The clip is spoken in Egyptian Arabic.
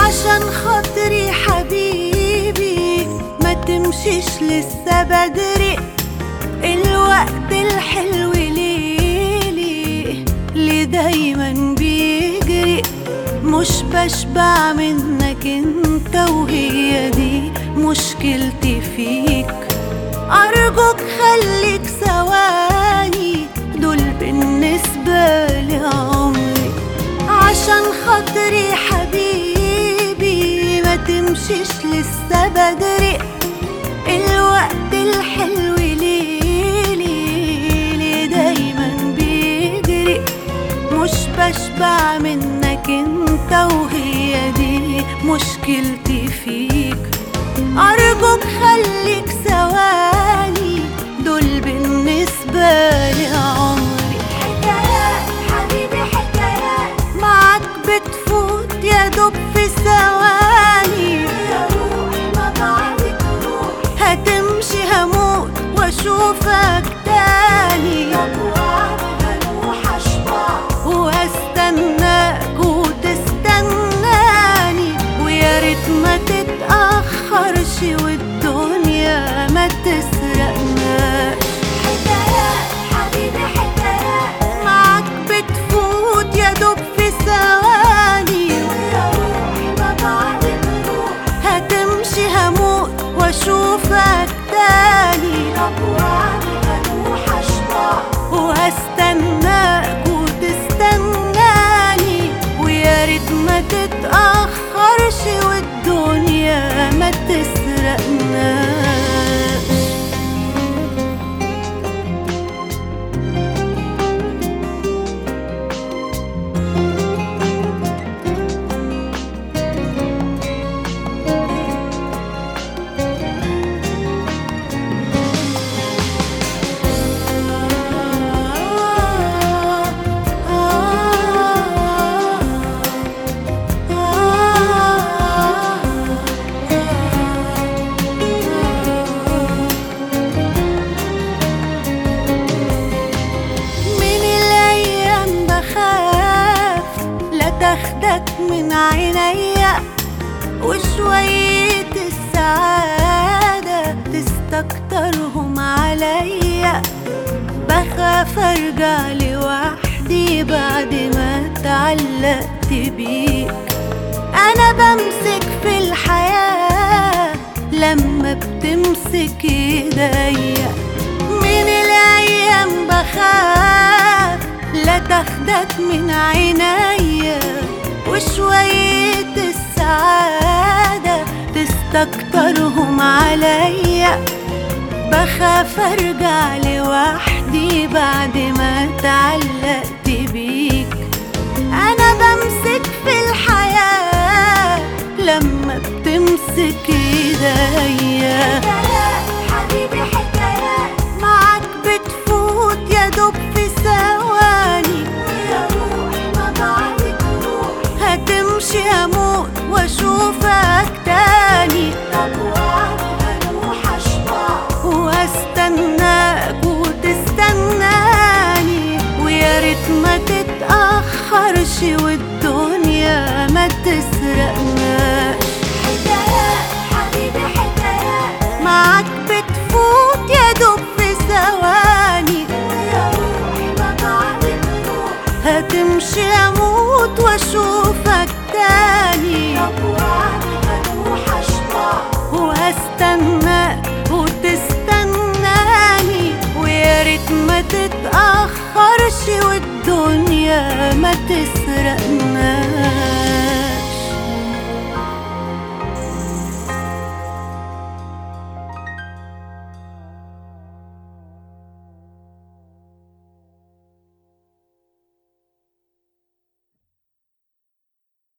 عشان خاطري حبيبي ما تمشيش لسه بدري الوقت الحلو ليلي اللي دايما بيجري مش بشبع منك انت وهي دي مشكلتي فيك أرجوك خليك ثواني دول بالنسبة لي عمري عشان خاطري حبيبي ما تمشيش لسه بدري الوقت الحلو ليلي لي دايما بيجري مش بشبع منك انت وهي دي مشكلتي فيك أرجوك خليك ثواني دول بالنسبة لي عمري حكايات حبيبي حكايات معاك بتفوت يا دوب في ثواني يا روحي ما بعدك روح هتمشي هموت واشوفك تاني طب وعد هنوح اشبع وهستناك وتستناني ويا ريت ما تتأخرش والدنيا ما تسرقناش حكايات حبيبي حكايات معاك بتفوت يا دوب في ثواني يا روحي ما بعدك روح هتمشي هموت واشوفك تاني طب وعد هنوح اشبع وهستناك وتستناني ويا ريت ما تتأخرش والدنيا ما تسرقناش من الأيام بخاف لا تاخدك من عينيا وشوية السعادة تستكترهم عليا بخاف ارجع لوحدي بعد ما اتعلقت بيك انا بمسك في الحياة لما بتمسك ايديا من الايام بخاف لا تاخدك من عينيا وشوية السعادة تستكترهم عليا بخاف ارجع لوحدي بعد ما اتعلقت بيك انا بمسك في الحياة لما بتمسك ايديا حكايات حبيبي حكايات معاك بتفوت يا دوب في ثواني يا روحي ما بعدك روح هتمشي هموت واشوفك تاني طب وعد هنوح اشبع وهستناك وتستناني ويا ريت ما تتأخرش والدنيا ما تسرقناش حكايات حبيبي حكايات معاك بتفوت يا دوب في ثواني يا روحي ما بعدك روح هتمشي اموت واشوف